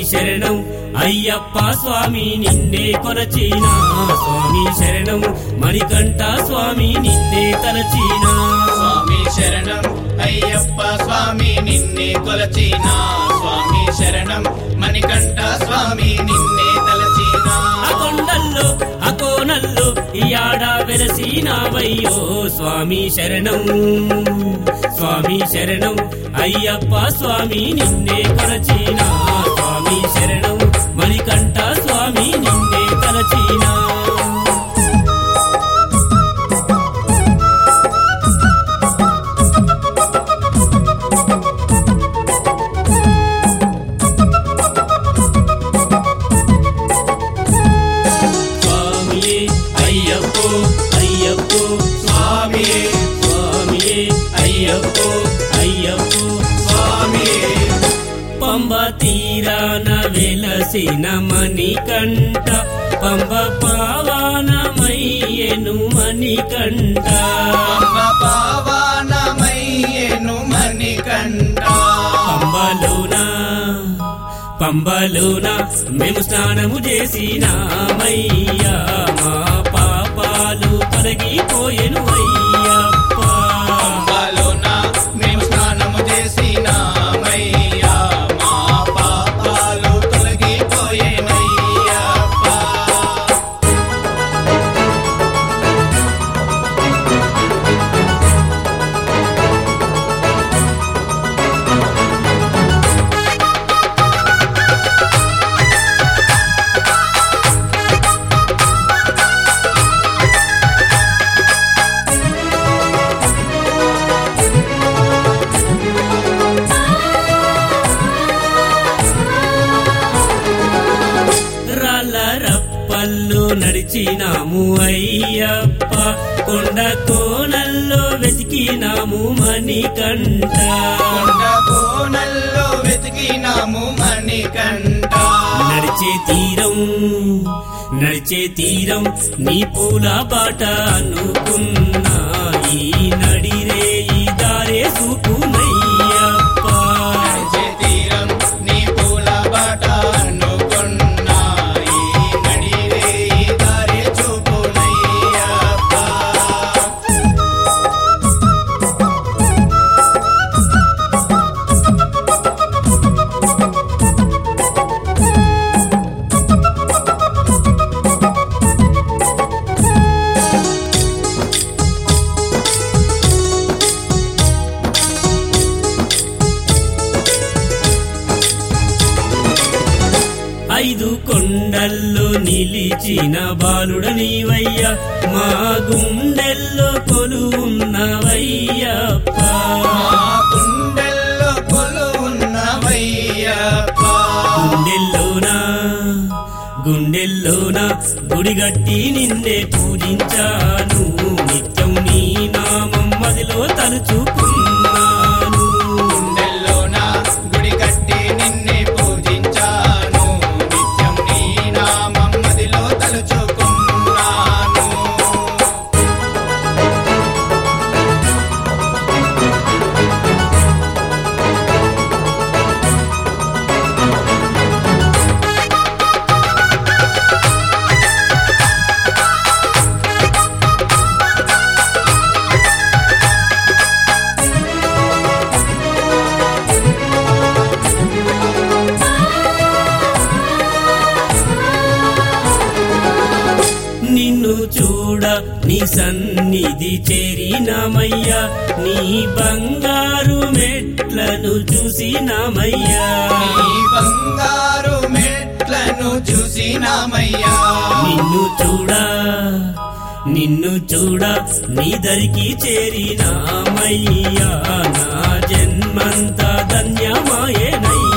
శరణం అయ్యప్ప స్వామి నిన్నే కొలచీనా స్వామి శరణం మణికంఠ స్వామి నిన్నే తలచీనా స్వామి శరణం అయ్యప్ప స్వామి నిన్నే కొలచీనా స్వామి శరణం మణికంఠ స్వామి నిన్నే తలచీనా ఆ కొండల్లో ఆ కోనల్లో ఈ ఆడ వెలసినావయ్యో స్వామి శరణం స్వామి శరణం అయ్యప్ప స్వామి నిన్నే కొలచీనా స్వామి శరణం మణికంఠ స్వామి నిన్నే తలచీనా స్వామియే అయ్యప్పో అయ్యప్పో స్వామియే స్వామియే అయ్యప్పో అయ్యప్పో స్వామియే పంబ తీరాన వెలసిన మణికంఠ పంబ పావానమయ్యను మణికంఠ పంబ పావనమయ్యను మణికంఠ పంబలోన పంబలోన మేము స్నానము చేసినామయ్యా మా పాపాలు తొలగిపోయెను అయ్యప్ప పంబలోన మేము స్నానము చేసినామయ్యా మా పాపాలు తొలగిపోయేనయ్యప్ప రాళ్ళ రప్పల్లో నడిచినాము అయ్యప్ప కొండ కోనల్లో వెతికినాము మణికంఠ కొండ కోనల్లో వెతికినాము మణికంఠ నడిచే తీరం నడిచే తీరం నీ పూల బాట అనుకున్నా ఈ నడిరే ఈ దారే చూపునయ్యప్ప నడిచే తీరం నీ పూల బాట అనుకున్నా ఈ నడిరే ఈ దారి చూపునయ్యప్ప ఐదు కొండల్లో నిలిచిన బాలుడ నీవయ్యా మా గుండెల్లో కొలువున్నవయ్యప్ప మా గుండెల్లో కొలువున్నవయ్యప్ప గుండెల్లోనా గుండెల్లోనా గుడిగట్టి నిన్నే పూజించాను నిత్యం నీ నామం మదిలో తలుచుకున్నాను గుండెల్లోన గుడి కట్టి నిన్నే పూజించాను నిత్యం నీ నామం మదిలో తలుచుకున్నాను నిన్ను చూడ నీ సన్నిధి చేరినామయ్యా నీ బంగారు మెట్లను చూసినామయ్యా నీ బంగారు మెట్లను చూసినామయ్యా నిన్ను చూడా నిన్ను చూడా నీ దరికి చేరినామయ్యా నా జన్మంతా ధన్యమాయేనయ్యా